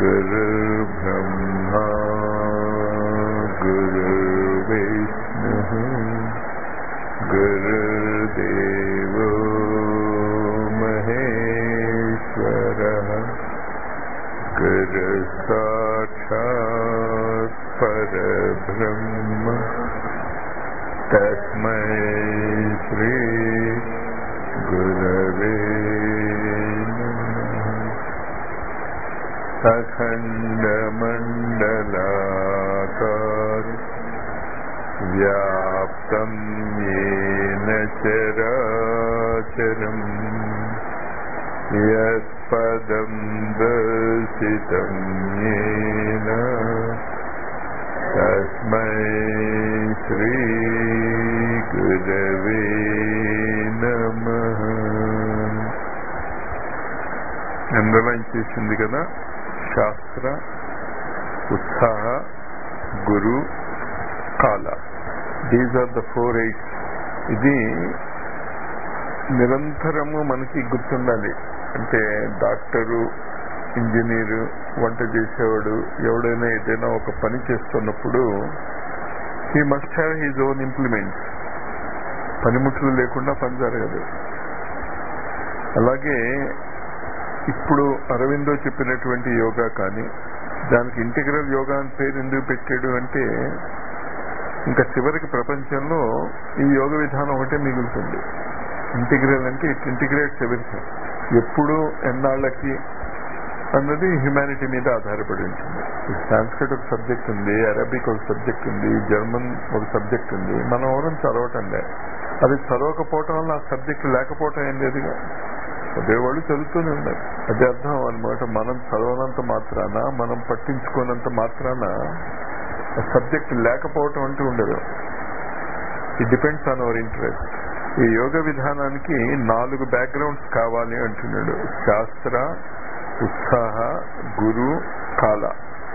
गुरुर्ब्रह्मा गुरुर्विष्णुः गुरुर्देवो महेश्वरः गुरुसाक्षात् परब्रह्म तस्मै श्री गुरवे नमः अखण्डमण्डलाकार व्याप्तं येन चराचरम् यत्पदं दर्शितं येन तस्मै श्रीगुरवे नमः అండర్లైన్ చేసింది కదా శాస్త్ర ఉత్సాహ గురు కాల these are the four eights ఇది నిరంతరము మనకి గుర్తుండాలి అంటే డాక్టరు ఇంజనీరు వంట చేసేవాడు ఎవడైనా ఏదైనా ఒక పని చేస్తున్నప్పుడు he must have his own implements పనిముట్లు లేకుండా పని జరగదు అలాగే ఇప్పుడు అరవిందో చెప్పినటువంటి యోగా కానీ దానికి ఇంటిగ్రల్ యోగా అని పేరు ఎందుకు పెట్టాడు అంటే ఇంకా చివరికి ప్రపంచంలో ఈ యోగ విధానం ఒకటే మిగులుతుంది ఇంటిగ్రల్ అంటే ఇట్ ఇంటిగ్రేట్స్ ఎవ్రీథింగ్ ఎప్పుడు ఎన్నాళ్ళకి అన్నది హ్యుమానిటీ మీద ఆధారపడి ఉంటుంది సాంస్క్రిట్ ఒక సబ్జెక్ట్ ఉంది అరబిక్ ఒక సబ్జెక్ట్ ఉంది జర్మన్ ఒక సబ్జెక్ట్ ఉంది మనం ఎవరం చదవటం లేదు అది చదవకపోవటం వల్ల ఆ సబ్జెక్ట్ లేకపోవటం ఏం లేదుగా చదివేవాళ్ళు చదువుతూనే ఉన్నారు అదే అర్థం అనమాట మనం చదవనంత మాత్రాన మనం పట్టించుకోనంత మాత్రాన సబ్జెక్ట్ లేకపోవటం అంటూ ఉండదు it depends on our interest ఈ యోగ విధానానికి నాలుగు బ్యాక్గ్రౌండ్స్ కావాలి అంటున్నాడు శాస్త్ర ఉత్సాహ గురు కాల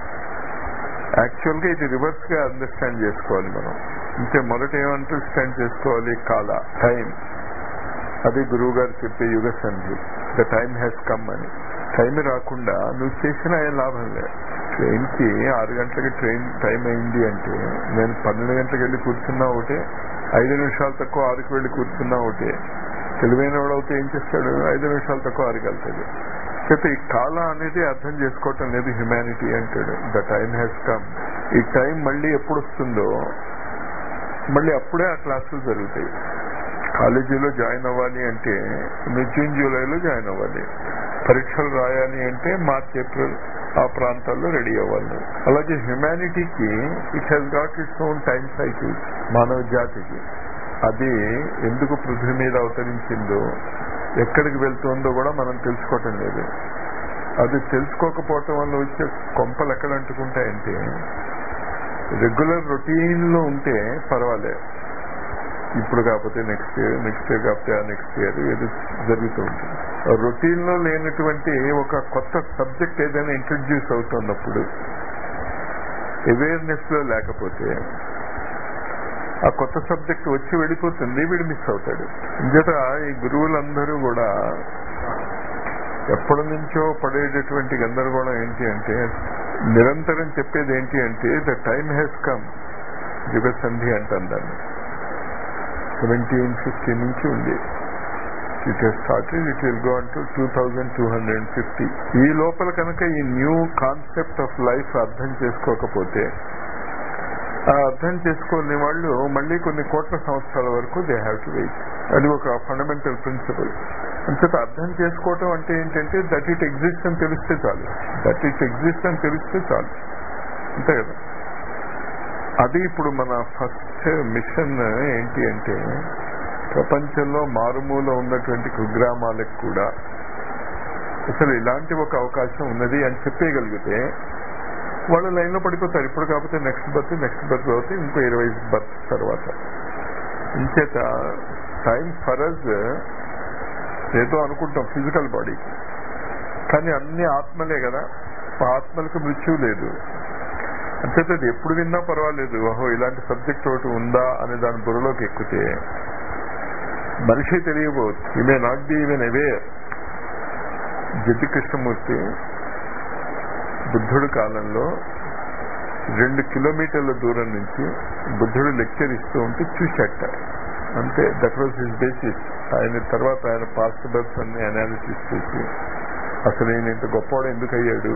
యాక్చువల్గా ఇది రివర్స్ గా అండర్స్టాండ్ చేసుకోవాలి మనం అంటే మొదట ఏం అండర్స్టాండ్ చేసుకోవాలి కాల టైం అది గురువు గారు చెప్పే యుగ సంధి ద టైం హ్యాస్ కమ్ అని టైం రాకుండా నువ్వు చేసినా ఏం లాభం లేదు ట్రైన్కి ఆరు గంటలకి ట్రైన్ టైం అయింది అంటే నేను పన్నెండు గంటలకు వెళ్ళి కూర్చున్నా ఒకటే ఐదు నిమిషాలు తక్కువ ఆరుకు వెళ్ళి కూర్చున్నా ఒకటే తెలివైన వాడవుతే ఏం చేస్తాడు ఐదు నిమిషాలు తక్కువ ఆరుకు వెళ్తాడు అయితే ఈ కాల అనేది అర్థం చేసుకోవటం లేదు హ్యుమానిటీ అంటాడు ద టైం హ్యాస్ కమ్ ఈ టైం మళ్ళీ ఎప్పుడు వస్తుందో మళ్ళీ అప్పుడే ఆ క్లాసులు జరుగుతాయి కాలేజీలో జాయిన్ అవ్వాలి అంటే నువ్వు జూన్ జూలైలో జాయిన్ అవ్వాలి పరీక్షలు రాయాలి అంటే మార్చ్ ఏప్రిల్ ఆ ప్రాంతాల్లో రెడీ అవ్వాలి అలాగే హ్యుమానిటీకి it has got its own time cycle మానవ జాతికి అది ఎందుకు పృథ్వీ మీద అవతరించిందో ఎక్కడికి వెళ్తుందో కూడా మనం తెలుసుకోవటం లేదు అది తెలుసుకోకపోవటం వల్ల వచ్చే కొంపలు ఎక్కడ అంటుకుంటాయంటే రెగ్యులర్ రొటీన్లో ఉంటే పర్వాలేదు ఇప్పుడు కాకపోతే నెక్స్ట్ ఇయర్ నెక్స్ట్ ఇయర్ కాకపోతే ఆ నెక్స్ట్ ఇయర్ ఏదో జరుగుతూ ఉంటుంది రొటీన్ లో లేనటువంటి ఒక కొత్త సబ్జెక్ట్ ఏదైనా ఇంట్రడ్యూస్ అవుతున్నప్పుడు అవేర్నెస్ లో లేకపోతే ఆ కొత్త సబ్జెక్ట్ వచ్చి వెళ్ళిపోతుంది వీడు మిస్ అవుతాడు ఇంకట ఈ గురువులందరూ కూడా ఎప్పటి నుంచో పడేటటువంటి గందరగోళం ఏంటి అంటే నిరంతరం చెప్పేది ఏంటి అంటే ద టైమ్ హ్యాస్ కమ్ యుగ సంధి అంటాం దాన్ని సెవెంటీన్ ఫిఫ్టీ నుంచి ఉంది it has started it will go అంటూ two thousand two hundred and fifty ఈ లోపల కనుక ఈ న్యూ కాన్సెప్ట్ ఆఫ్ లైఫ్ అర్థం చేసుకోకపోతే ఆ అర్థం చేసుకోని వాళ్ళు మళ్ళీ కొన్ని కోట్ల సంవత్సరాల వరకు దే హ్యావ్ టు వెయిట్ అది ఒక ఫండమెంటల్ ప్రిన్సిపల్ అంచేత అర్థం చేసుకోవటం అంటే ఏంటంటే దట్ ఇట్ ఎగ్జిస్ట్ అని తెలిస్తే చాలు దట్ ఇట్ ఎగ్జిస్ట్ అని తెలిస్తే చాలు అంతే కదా అది ఇప్పుడు మన ఫస్ట్ మిషన్ ఏంటి అంటే ప్రపంచంలో మారుమూల ఉన్నటువంటి కుగ్రామాలకు కూడా అసలు ఇలాంటి ఒక అవకాశం ఉన్నది అని చెప్పేయగలిగితే వాళ్ళు లైన్లో పడిపోతారు ఇప్పుడు కాకపోతే నెక్స్ట్ బర్త్ నెక్స్ట్ బర్త్ అవుతే ఇంకో ఇరవై బర్త్ తర్వాత ఇంచేత టైం ఫరజ్ ఏదో అనుకుంటాం ఫిజికల్ బాడీకి కానీ అన్ని ఆత్మలే కదా ఆత్మలకు మృత్యువు లేదు అంచేత అది ఎప్పుడు విన్నా పర్వాలేదు ఓహో ఇలాంటి సబ్జెక్ట్ ఒకటి ఉందా అనే దాని బుర్రలోకి ఎక్కితే మనిషి తెలియబోదు he may not be even aware Jiddu Krishnamurti బుద్ధుడు కాలంలో రెండు కిలోమీటర్ల దూరం నుంచి బుద్ధుడు లెక్చర్ ఇస్తూ ఉంటే చూశాట అంతే దట్ వాజ్ హిస్ బేసిస్ ఆయన తర్వాత ఆయన పాస్ట్ బర్త్స్ అన్ని అనాలిసిస్ చేసి అసలు ఈయన ఇంత గొప్పవాడు ఎందుకు అయ్యాడు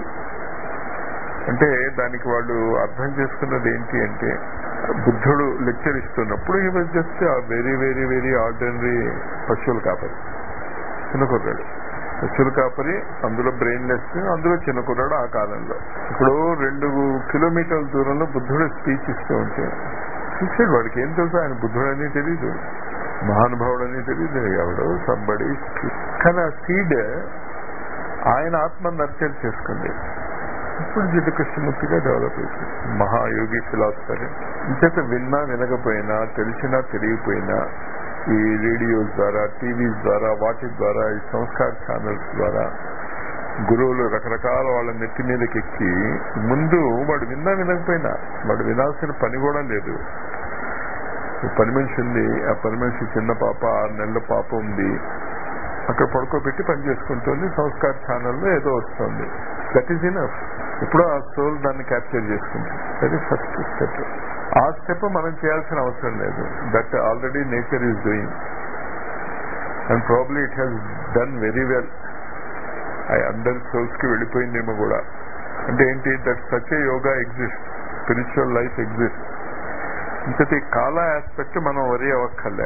అంటే దానికి వాళ్ళు అర్థం చేసుకున్నది ఏంటి అంటే బుద్ధుడు లెక్చర్ ఇస్తున్నప్పుడు he was just very very very ordinary పశువులు కాపరి చిన్న కుర్రాడు పశువులు కాపరి అందులో బ్రెయిన్లెస్ అందులో చిన్న కుర్రాడు ఆ కాలంలో ఇప్పుడు రెండు కిలోమీటర్ల దూరంలో బుద్ధుడు స్పీచ్ ఇస్తూ ఉంటే చూసాడు వాడికి ఏం తెలుసు ఆయన బుద్ధుడు అని తెలీదు మహానుభావుడు అని తెలీదు ఎవడో సంబడి కానీ ఆ సీడ్ ఆయన ఆత్మ నర్చర్ చేసుకుంది ఇప్పుడు జిడ్డు కృష్ణమూర్తిగా డెవలప్ అవుతుంది మహాయోగి ఫిలాసఫర్ ఇంచేత విన్నా వినకపోయినా తెలిసినా తెలియకపోయినా ఈ రేడియోస్ ద్వారా టీవీస్ ద్వారా వాటి ద్వారా ఈ సంస్కార ఛానల్స్ ద్వారా గురువులు రకరకాల వాళ్ళ నెత్తి మీదకి ఎక్కి ముందు వాడు విన్నా వినకపోయినా వాడు వినాల్సిన పని కూడా లేదు పని మనిషి ఉంది ఆ పని మనిషి చిన్న పాప ఆరు నెలల పాప ఉంది అక్కడ పడుకోబెట్టి పని చేసుకుంటుంది సంస్కార ఛానల్లో ఏదో వస్తుంది దట్ ఈస్ ఇనఫ్ ఇప్పుడు ఆ సోల్ దాన్ని క్యాప్చర్ చేసుకుంటుంది అది ఫస్ట్ స్టెప్ ఆ స్టెప్ మనం చేయాల్సిన అవసరం లేదు that already nature is doing and probably it has done very well అందరి సోల్స్ కి వెళ్ళిపోయిందేమో కూడా అంటే ఏంటి that such a yoga exist spiritual life exist ఇంకటి కాల ఆస్పెక్ట్ మనం వరి అవ్వక్కర్లే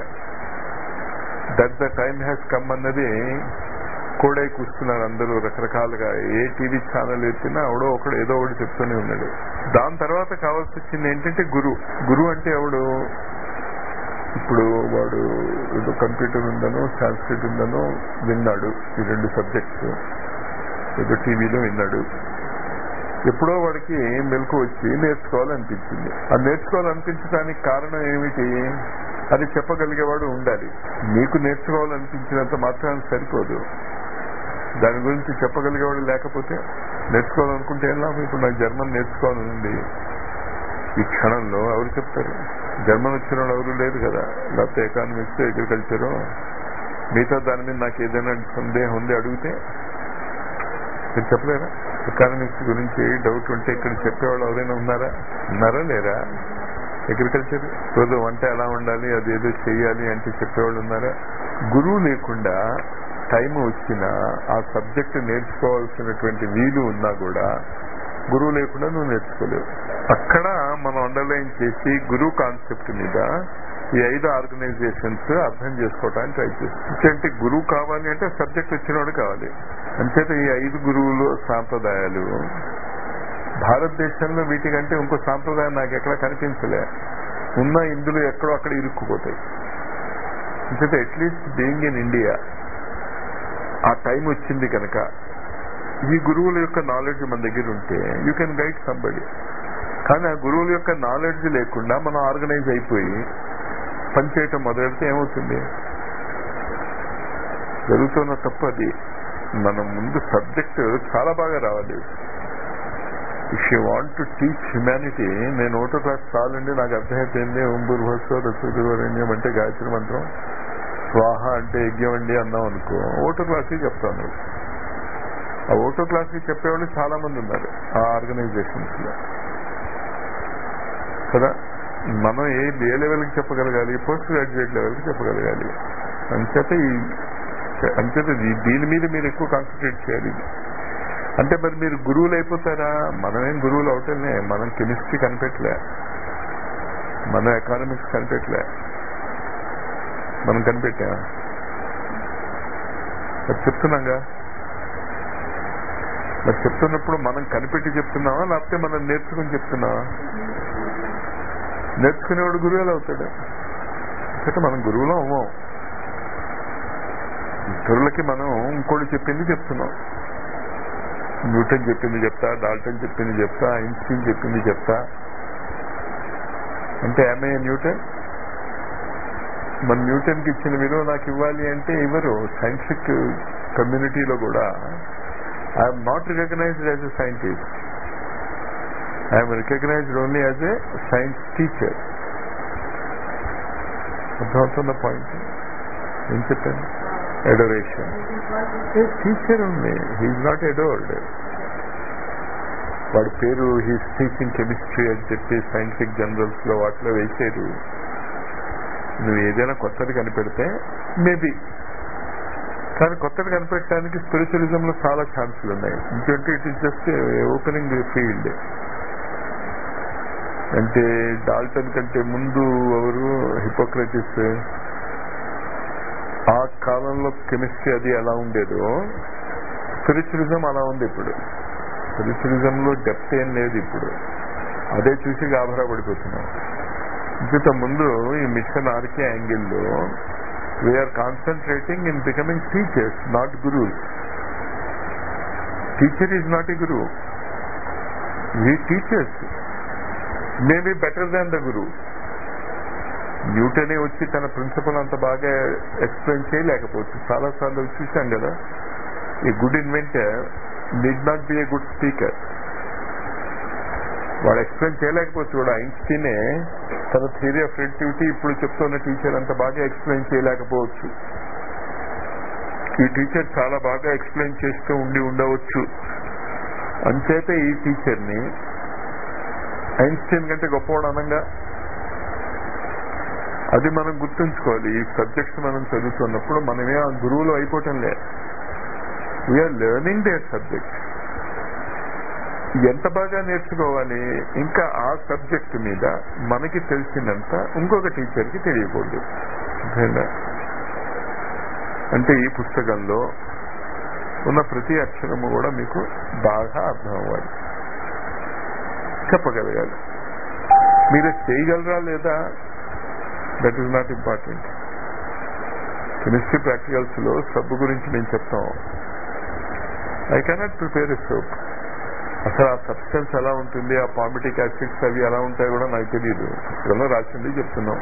that the time has come అన్నది కోడై కూస్తున్నారు అందరూ రకరకాలుగా ఏ టీవీ ఛానల్ ఎత్తినా ఎవడో ఒకడు ఏదో ఒకటి చెప్తూనే ఉన్నాడు దాని తర్వాత కావాల్సి వచ్చింది ఏంటంటే గురు గురు అంటే ఎవడు ఇప్పుడు వాడు ఏదో కంప్యూటర్ ఉందనో సాంస్క్రిట్ ఉందనో విన్నాడు ఈ రెండు సబ్జెక్ట్స్ ఏదో టీవీలో విన్నాడు ఎప్పుడో వాడికి మెలకు వచ్చి నేర్చుకోవాలనిపించింది ఆ నేర్చుకోవాలనిపించడానికి కారణం ఏమిటి అది చెప్పగలిగేవాడు ఉండాలి నీకు నేర్చుకోవాలనిపించినంత మాత్రం సరిపోదు దాని గురించి చెప్పగలిగేవాడు లేకపోతే నేర్చుకోవాలనుకుంటే ఏం లాభం ఇప్పుడు నాకు జర్మన్ నేర్చుకోవాలని ఉంది ఈ క్షణంలో ఎవరు చెప్తారు జర్మన్ వచ్చిన వాళ్ళు ఎవరు లేరు కదా లేకపోతే ఎకానమిక్స్ అగ్రికల్చరు మిగతా దాని మీద నాకు ఏదైనా సందేహం ఉంది అడిగితే మీరు చెప్పలేరా ఎకానమిక్స్ గురించి డౌట్ ఉంటే ఇక్కడ చెప్పేవాళ్ళు ఎవరైనా ఉన్నారా ఉన్నారా లేరా అగ్రికల్చర్ రోజు వంట ఎలా ఉండాలి అది ఏదో చేయాలి అంటే చెప్పేవాళ్ళు ఉన్నారా గురువు లేకుండా టైం వచ్చినా ఆ సబ్జెక్ట్ నేర్చుకోవాల్సినటువంటి వీలు ఉన్నా కూడా గురువు లేకుండా నువ్వు నేర్చుకోలేవు అక్కడ మనం అండర్లైన్ చేసి గురువు కాన్సెప్ట్ మీద ఈ ఐదు ఆర్గనైజేషన్స్ అర్థం చేసుకోవడానికి ట్రై చేస్తాం అంటే గురువు కావాలి అంటే సబ్జెక్ట్ వచ్చినవాడు కావాలి అంచేత ఈ ఐదు గురువులు సాంప్రదాయాలు భారతదేశంలో వీటికంటే ఇంకో సాంప్రదాయం నాకు ఎక్కడ కనిపించలే ఉన్న ఇందులో ఎక్కడో అక్కడ ఇరుక్కుపోతాయి అంచేత అట్లీస్ట్ బీయింగ్ ఇన్ ఇండియా ఆ టైం వచ్చింది కనుక ఈ గురువుల యొక్క నాలెడ్జ్ మన దగ్గర ఉంటే యూ కెన్ గైడ్ సంబడి కానీ ఆ గురువుల యొక్క నాలెడ్జ్ లేకుండా మనం ఆర్గనైజ్ అయిపోయి పనిచేయటం మొదలెడితే ఏమవుతుంది జరుగుతున్న తప్పు అది మనం ముందు సబ్జెక్ట్ చాలా బాగా రావాలి if you want to teach humanity నేను ఓటో క్లాస్ చాలండి నాకు అర్థమైపోయింది ఓం బుర్భస్వ రసూదురణ్యం అంటే గాయత్రి మంత్రం స్వాహ అంటే యజ్ఞం అండి అన్నాం అనుకో ఓటో క్లాస్కి చెప్తాను ఆ ఓటో క్లాస్కి చెప్పేవాళ్ళు చాలా మంది ఉన్నారు ఆ ఆర్గనైజేషన్స్ లో కదా మనం ఏ ఏ లెవెల్కి చెప్పగలగాలి పోస్ట్ గ్రాడ్యుయేట్ లెవెల్కి చెప్పగలగాలి అంచేత ఈ అంచేత ఈ- దీని మీద మీరు ఎక్కువ కాన్సన్ట్రేట్ చేయాలి అంటే మరి మీరు గురువులు అయిపోతారా మనమేం గురువులు అవటమే మనం కెమిస్ట్రీ కనిపెట్టలే మనం ఎకానమిక్స్ కనిపెట్టలే మనం కనిపెట్టా మరి చెప్తున్నాగా మరి చెప్తున్నప్పుడు మనం కనిపెట్టి చెప్తున్నావా లేకపోతే మనం నేర్చుకుని చెప్తున్నావా నేర్చుకునేవాడు గురువులు అవుతాడు అంటే మనం గురువులో అవ్వం ఇతరులకి మనం ఇంకోటి చెప్పింది చెప్తున్నాం న్యూటన్ చెప్పింది చెప్తా డాల్టన్ చెప్పింది చెప్తా ఐన్స్టీన్ చెప్పింది చెప్తా అంటే ఆమె న్యూటన్ మన న్యూటన్ కి ఇచ్చిన విలువ నాకు ఇవ్వాలి అంటే ఇవ్వరు సైంటిఫిక్ కమ్యూనిటీలో కూడా I'm not recognized as a scientist I'm recognized only as a science teacher అర్థమవుతున్న పాయింట్ ఏం చెప్పాను అడోరేషన్ టీచర్ ఉంది హీఈ్ నాట్ అడోర్డ్ వాడి పేరు హీస్ టీచింగ్ కెమిస్ట్రీ అని చెప్పి సైంటిఫిక్ జనరల్స్ లో వాటిలో వేసేరు నువ్వు ఏదైనా కొత్తది కనిపెడితే మేబీ కానీ కొత్తది కనిపెట్టడానికి స్పిరిచువలిజం లో చాలా ఛాన్సులు ఉన్నాయి ఎందుకంటే it is just opening field అంటే డాల్టన్ కంటే ముందు ఎవరు హిపోక్రటిస్ ఆ కాలంలో కెమిస్ట్రీ అది ఎలా ఉండేదో స్పిరిచువలిజం అలా ఉంది ఇప్పుడు స్పిరిచువలిజం లో డెప్త్ ఏం లేదు ఇప్పుడు అదే చూసి గాభరా పడిపోతున్నాం ఇంత ముందు ఈ మిషన్ ఆర్కే యాంగిల్లో we're concentrating in becoming teachers not gurus teacher is not a guru we teachers maybe better than the guru న్యూటనే వచ్చి తన ప్రిన్సిపల్ అంత బాగా ఎక్స్ప్లెయిన్ చేయలేకపోవచ్చు చాలా సార్లు చూశాం కదా ఈ good inventor need not be a good speaker వాడు ఎక్స్ప్లెయిన్ చేయలేకపోవచ్చు కూడా ఐన్స్టీనే తన థియరీ ఆఫ్ రిలేటివిటీ ఇప్పుడు చెప్తున్న టీచర్ అంత బాగా ఎక్స్ప్లెయిన్ చేయలేకపోవచ్చు ఈ టీచర్ చాలా బాగా ఎక్స్ప్లెయిన్ చేస్తూ ఉండి ఉండవచ్చు అంచేత ఈ టీచర్ని ఐన్స్టీన్ కంటే గొప్పవాడు అనంగా అది మనం గుర్తుంచుకోవాలి ఈ సబ్జెక్ట్స్ మనం చదువుతున్నప్పుడు మనమే ఆ గురువులు అయిపోవటం లేదు వీఆర్ లెర్నింగ్ దేర్ సబ్జెక్ట్ ఎంత బాగా నేర్చుకోవాలి ఇంకా ఆ సబ్జెక్ట్ మీద మనకి తెలిసినంత ఇంకొక టీచర్కి తెలియకూడదు అర్థమైందా? అంటే ఈ పుస్తకంలో ఉన్న ప్రతి అక్షరము కూడా మీకు బాగా అర్థం అవ్వాలి చెప్పగలగాలి మీరు చేయగలరా లేదా that is not important chemistry practicals లో సబ్బు గురించి మేము చెప్తాం I cannot prepare a soap అసలు ఆ సబ్స్టెన్స్ ఎలా ఉంటుంది ఆ పామిటిక్ యాసిడ్స్ అవి ఎలా ఉంటాయో కూడా నాకు తెలియదు పుస్తకంలో రాసింది చెప్తున్నాం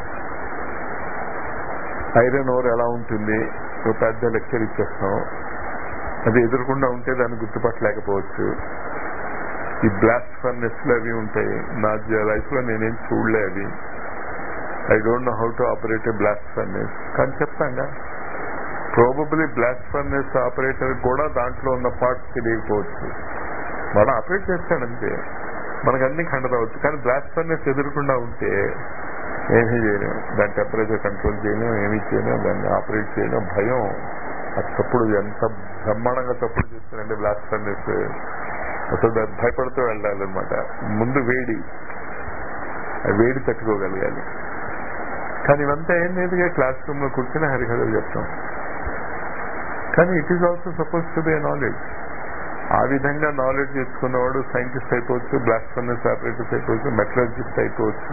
ఐరన్ ఓర్ ఎలా ఉంటుంది ఒక పెద్ద లెక్చర్ ఇచ్చేస్తాం అది ఎదురకుండా ఉంటే దాన్ని గుర్తుపట్టలేకపోవచ్చు ఈ బ్లాస్ట్ ఫర్నెస్ అవి ఉంటాయి నా లైఫ్ లో నేనేం చూడలే అవి I don't know how to operate a blast furnace కానీ చెప్తాగా ప్రోబబ్లీ బ్లాస్ట్ ఫర్నెస్ ఆపరేటర్ కూడా దాంట్లో ఉన్న పార్ట్స్ తెలియకపోవచ్చు వాడు ఆపరేట్ చేస్తాడంతే మనకు అన్ని ఖండతవచ్చు కానీ బ్లాస్ట్ ఫర్నెస్ ఎదురకుండా ఉంటే ఏమీ చేయలేం దాని టెంపరేచర్ కంట్రోల్ చేయలేం ఏమీ చేయలేం దాన్ని ఆపరేట్ చేయలేం భయం ఆ తప్పుడు ఎంత బ్రహ్మాండంగా తప్పుడు చేస్తారంటే బ్లాస్ట్ ఫర్నెస్ అసలు దాన్ని భయపడుతూ వెళ్ళాలన్నమాట ముందు వేడి ఆ వేడి తట్టుకోగలగాలి కానీ ఇవంతా ఏం లేదుగా క్లాస్ రూమ్ లో కూర్చొని హరికథలు చెప్తాం కానీ it is also suppose to be knowledge ఆ విధంగా నాలెడ్జ్ తెచ్చుకున్నవాడు సైంటిస్ట్ అయిపోవచ్చు బ్లాస్ట్ ఫర్నెస్ ఆపరేటర్స్ అయిపోవచ్చు మెటలర్జిస్ట్ అయిపోవచ్చు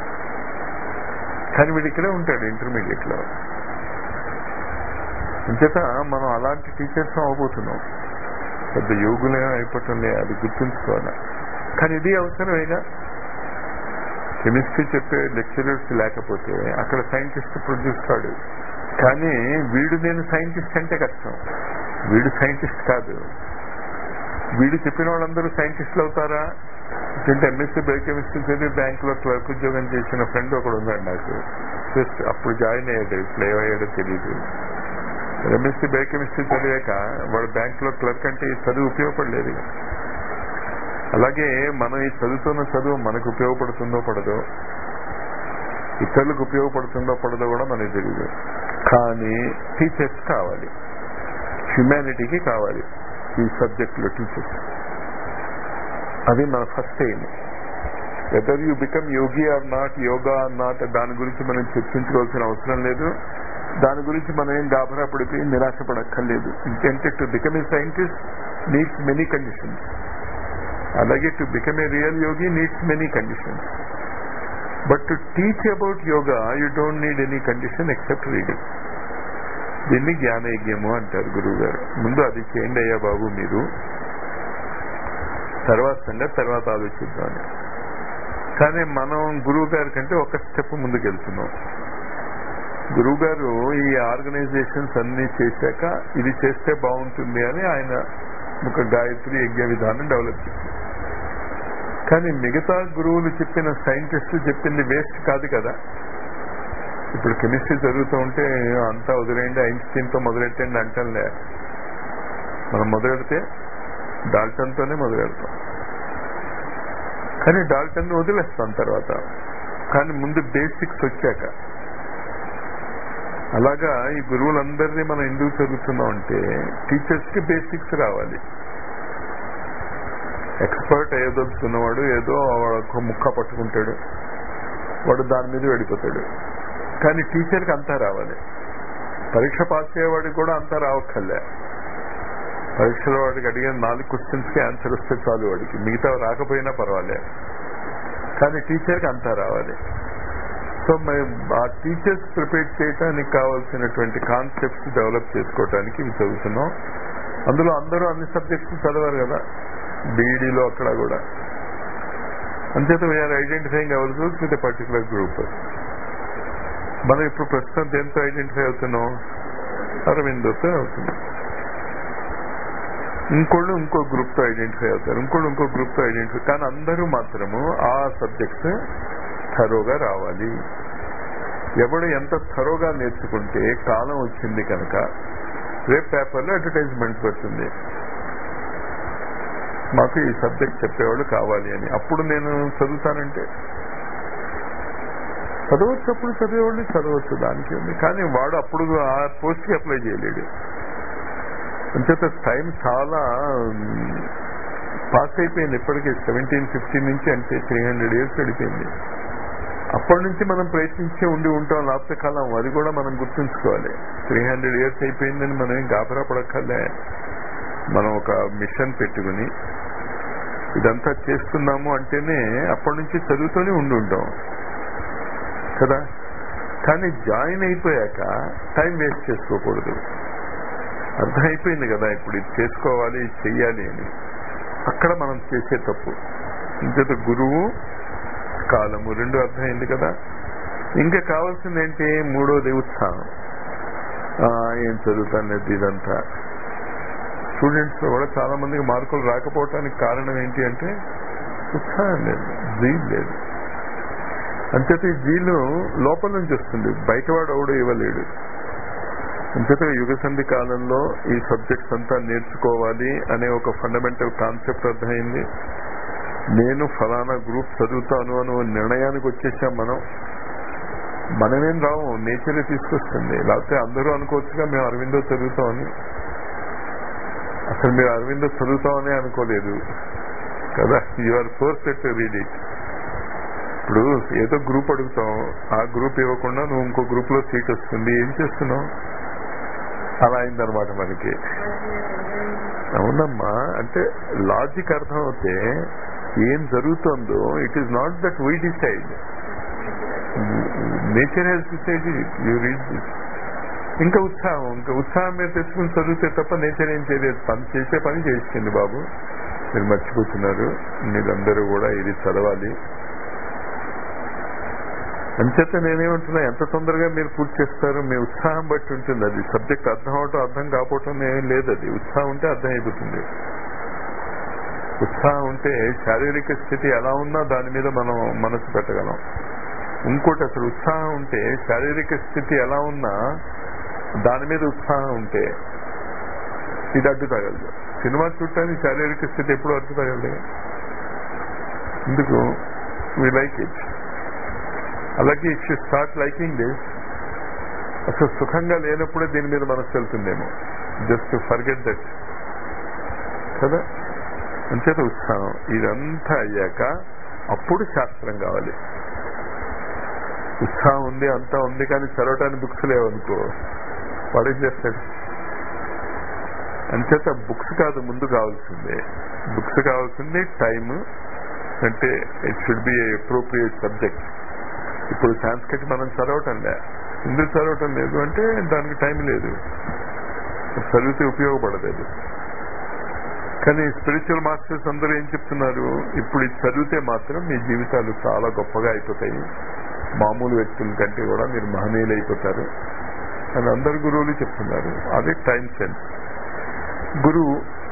కానీ వీడు ఇక్కడే ఉంటాడు ఇంటర్మీడియట్ లో అంచేత మనం అలాంటి టీచర్స్ అవబోతున్నాం పెద్ద యోగులే అయిపోవటం లే అది గుర్తుంచుకోవాలి కానీ ఇది అవసరమేగా కెమిస్ట్రీ చెప్పే లెక్చరర్స్ లేకపోతే అక్కడ సైంటిస్ట్ ప్రొడ్యూస్ కాడు కానీ వీడు నేను సైంటిస్ట్ అంటే కష్టం వీడు సైంటిస్ట్ కాదు వీడు చెప్పిన వాళ్ళందరూ సైంటిస్టులు అవుతారా అంటే ఎంఎస్సీ బయోకెమిస్ట్రీ చదివి బ్యాంక్ లో క్లర్క్ ఉద్యోగం చేసిన ఫ్రెండ్ ఒకడు ఉన్నాడు నాకు జస్ట్ అప్పుడు జాయిన్ అయ్యాడు ఇప్పుడు ఏమయ్యాడో తెలియదు ఎంఎస్సీ బయోకెమిస్ట్రీ చదివాక వాడు బ్యాంక్ లో క్లర్క్ అంటే ఈ చదువు ఉపయోగపడలేదు ఇక. అలాగే మనం ఈ చదువుతున్న చదువు మనకు ఉపయోగపడుతుందో పడదో ఇతరులకు ఉపయోగపడుతుందో పడదో కూడా మనకి తెలియదు కానీ టీచర్స్ కావాలి హ్యుమానిటీకి కావాలి ఈ సబ్జెక్టులో టీచర్స్ అది మన first aim whether you become yogi or not yoga or not దాని గురించి మనం చర్చించుకోవాల్సిన అవసరం లేదు దాని గురించి మనం ఏం గాభరా పడిపోయి నిరాశపడక్కర్లేదు ఇంకంటే to become a scientist needs many conditions అలాగే to become a real yogi needs many conditions but to teach about yoga you don't need any condition except reading దీన్ని జ్ఞానయజ్ఞము అంటారు గురువు గారు ముందు అది చేయండి అయ్యా బాబు మీరు తర్వాత సంగతి తర్వాత ఆలోచిద్దాం కానీ మనం గురువు గారి కంటే ఒక స్టెప్ ముందుకు వెళ్తున్నాం గురువు గారు ఈ ఆర్గనైజేషన్స్ అన్ని చేశాక ఇది చేస్తే బాగుంటుంది అని ఆయన ఒక గాయత్రి యజ్ఞ విధానం డెవలప్ చేశారు కానీ మిగతా గురువులు చెప్పిన సైంటిస్టులు చెప్పింది వేస్ట్ కాదు కదా ఇప్పుడు కెమిస్ట్రీ జరుగుతూ ఉంటే అంతా వదిలేయండి ఐన్స్టీన్ తో మొదలెట్టండి అంటంలే మనం మొదలెడితే డాల్టన్తోనే మొదలెడతాం కానీ డాల్టన్ వదిలేస్తాం తర్వాత కానీ ముందు బేసిక్స్ వచ్చాక అలాగా ఈ గురువులందరినీ మనం ఎందుకు చదువుతున్నాం అంటే టీచర్స్ కి బేసిక్స్ రావాలి ఎక్స్పర్ట్ అయ్యేదలుచుకున్నవాడు ఏదో ఒక ముక్క పట్టుకుంటాడు వాడు దాని మీద వెళ్ళిపోతాడు కానీ టీచర్కి అంతా రావాలి పరీక్ష పాస్ అయ్యేవాడికి కూడా అంతా రావక్కర్లే పరీక్షలో వాడికి అడిగిన నాలుగు క్వశ్చన్స్ కి ఆన్సర్ వస్తే చాలు వాడికి మిగతా రాకపోయినా పర్వాలే కానీ టీచర్కి అంతా రావాలి సో ఆ టీచర్స్ ప్రిపేర్ చేయడానికి కావాల్సినటువంటి కాన్సెప్ట్స్ డెవలప్ చేసుకోవడానికి ఇవి చదువుతున్నాం అందులో అందరూ అన్ని సబ్జెక్ట్స్ చదవరు కదా బీఈడీలో అక్కడ కూడా అంచేత we are identifying our group with a particular group మనం ఇప్పుడు ప్రస్తుతం దేంతో ఐడెంటిఫై అవుతున్నాం అరవిందోతో అవుతున్నాం ఇంకోళ్ళు ఇంకో గ్రూప్ తో ఐడెంటిఫై అవుతారు ఇంకోళ్ళు ఇంకో గ్రూప్ తో ఐడెంటిఫై కానీ అందరూ మాత్రము ఆ సబ్జెక్ట్స్ థరోగా రావాలి ఎవడు ఎంత థరోగా నేర్చుకుంటే కాలం వచ్చింది కనుక రేపు పేపర్లో అడ్వర్టైజ్మెంట్ వచ్చింది మాకు ఈ సబ్జెక్ట్ చెప్పేవాళ్ళు కావాలి అని అప్పుడు నేను చదువుతానంటే చదవచ్చు అప్పుడు చదివేవాళ్ళు చదవచ్చు దానికి ఉంది కానీ వాడు అప్పుడు ఆ పోస్ట్కి అప్లై చేయలేడు అంచేత టైం చాలా పాస్ అయిపోయింది ఇప్పటికీ సెవెంటీన్ ఫిఫ్టీ నుంచి అంటే త్రీ హండ్రెడ్ ఇయర్స్ వెళ్ళిపోయింది అప్పటి నుంచి మనం ప్రయత్నించే ఉండి ఉంటాం లాప్త కాలం అది కూడా మనం గుర్తుంచుకోవాలి త్రీ హండ్రెడ్ ఇయర్స్ అయిపోయిందని మనం ఏం గాబరా పడక్కర్లే మనం ఒక మిషన్ పెట్టుకుని ఇదంతా చేస్తున్నాము అంటేనే అప్పటి నుంచి చదువుతూనే ఉండి ఉంటాం కదా కానీ జాయిన్ అయిపోయాక టైం వేస్ట్ చేసుకోకూడదు అర్థమైపోయింది కదా ఇప్పుడు ఇది చేసుకోవాలి ఇది చెయ్యాలి అని అక్కడ మనం చేసే తప్పు ఇంకొక గురువు కాలము రెండు అర్థమైంది కదా ఇంకా కావాల్సింది ఏంటి మూడోది ఉత్సాహం ఏం చదువుతాను లేదు ఇదంతా స్టూడెంట్స్ కూడా చాలా మందికి మార్కులు రాకపోవటానికి కారణం ఏంటి అంటే ఉత్సాహం లేదు జీల్ లేదు అంచేత ఈ జీలు లోపల నుంచి వస్తుంది బయటవాడు ఎవడు ఇవ్వలేడు అంచేత యుగ సంధి కాలంలో ఈ సబ్జెక్ట్స్ అంతా నేర్చుకోవాలి అనే ఒక ఫండమెంటల్ కాన్సెప్ట్ అర్థమైంది నేను ఫలానా గ్రూప్ చదువుతాను అని నిర్ణయానికి వచ్చేసాం మనం మనమేం రావు నేచరే తీసుకొస్తుంది లేకపోతే అందరూ అనుకోవచ్చుగా మేము అరవిందో చదువుతామని అసలు మీరు అరవిందో చదువుతామని అనుకోలేదు కదా you are force to read it ఇప్పుడు ఏదో గ్రూప్ అడుగుతాం ఆ గ్రూప్ ఇవ్వకుండా నువ్వు ఇంకో గ్రూప్ లో సీట్ వస్తుంది ఏం చేస్తున్నావు అలా అయిందనమాట మనకి అవునమ్మా అంటే లాజిక్ అర్థం అవుతే ఏం జరుగుతుందో it is not that we decide nature has decide you read this ఇంకా ఉత్సాహం ఇంకా ఉత్సాహం మీద తెచ్చుకుని చదివితే తప్ప నేచర్ ఏం చేయలేదు పని చేసే పని చేసింది బాబు మీరు మర్చిపోతున్నారు మీరందరూ కూడా ఇది చదవాలి అంచేత నేనేమంటున్నా ఎంత తొందరగా మీరు పూర్తి చేస్తారు మీ ఉత్సాహం బట్టి ఉంటుంది అది సబ్జెక్ట్ అర్థం అవటం అర్థం కాకపోవటం ఏం లేదు అది ఉత్సాహం ఉంటే అర్థం అయిపోతుంది ఉత్సాహం ఉంటే శారీరక స్థితి ఎలా ఉన్నా దాని మీద మనం మనసు పెట్టగలం ఇంకోటి అసలు ఉత్సాహం ఉంటే శారీరక స్థితి ఎలా ఉన్నా దాని మీద ఉత్సాహం ఉంటే ఇది అడ్డు తగలదు సినిమా చూడటానికి శారీరక స్థితి ఎప్పుడు అడ్డు తగలదు ఎందుకు వి లైక్ ఇట్ అలాగే if you start liking this అసలు సుఖంగా లేనప్పుడే దీని మీద మనసు వెళ్తుందేమో జస్ట్ ఫర్గెట్ దట్ కదా అంచేత ఉత్సాహం ఇదంతా అయ్యాక అప్పుడు శాస్త్రం కావాలి ఉత్సాహం ఉంది అంతా ఉంది కానీ చదవటానికి బుక్స్ లేవనుకో వాడు ఏం చేస్తాడు అంచేత బుక్స్ కాదు ముందు కావాల్సిందే బుక్స్ కావాల్సింది టైం అంటే it should be appropriate subject ఇప్పుడు సాంస్క్రిట్ మనం చదవటం లే ఎందుకు చదవటం లేదు అంటే దానికి టైం లేదు చదివితే ఉపయోగపడదు అది కానీ స్పిరిచువల్ మాస్టర్స్ అందరూ ఏం చెప్తున్నారు ఇప్పుడు ఇది చదివితే మాత్రం మీ జీవితాలు చాలా గొప్పగా అయిపోతాయి మామూలు వ్యక్తుల కంటే కూడా మీరు మహనీయులు అయిపోతారు అని అందరు గురువులు చెప్తున్నారు అదే టైం సెన్స్ గురువు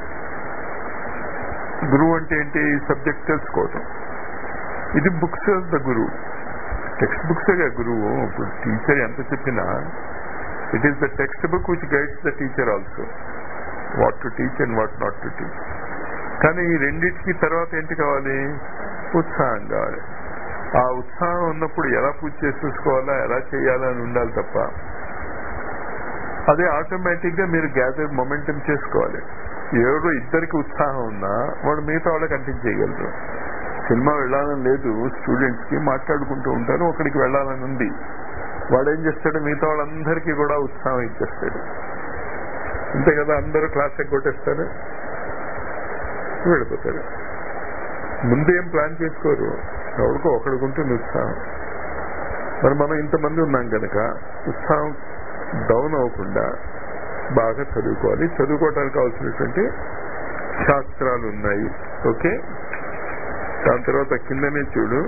గురువు అంటే ఏంటి సబ్జెక్ట్ తెలుసుకోవటం ఇది బుక్స్ ద గురువు టెక్స్ట్ బుక్స్ గురువు ఇప్పుడు టీచర్ ఎంత చెప్పినా it is the text book which guides the teacher also what to teach and what not to teach కానీ ఈ రెండింటికి తర్వాత ఏంటి కావాలి ఉత్సాహం కావాలి ఆ ఉత్సాహం ఉన్నప్పుడు ఎలా పూజ చేసేసుకోవాలా ఎలా చేయాలా అని ఉండాలి తప్ప అదే ఆటోమేటిక్ గా మీరు గ్యాదర్ మొమెంటం చేసుకోవాలి ఎవరో ఇద్దరికి ఉత్సాహం ఉన్నా వాడు మిగతా వాళ్ళకి అంటించేయగలరు సినిమా వెళ్ళాలని లేదు స్టూడెంట్స్ కి మాట్లాడుకుంటూ ఉంటారు ఒకడికి వెళ్ళాలని ఉంది వాడు ఏం చేస్తాడు మిగతా వాళ్ళందరికీ కూడా ఉత్సాహం ఇచ్చేస్తాడు అంతే కదా అందరూ క్లాస్ ఎగ్గొట్టేస్తారు వెళ్ళిపోతారు ముందేం ప్లాన్ చేసుకోరు ఎవరికో ఒకడికుంటుంది ఉత్సాహం మరి మనం ఇంతమంది ఉన్నాం కనుక ఉత్సాహం డౌన్ అవ్వకుండా బాగా చదువుకోవాలి చదువుకోవడానికి కావాల్సినటువంటి శాస్త్రాలు ఉన్నాయి ఓకే దాని తర్వాత కిందనే చూడు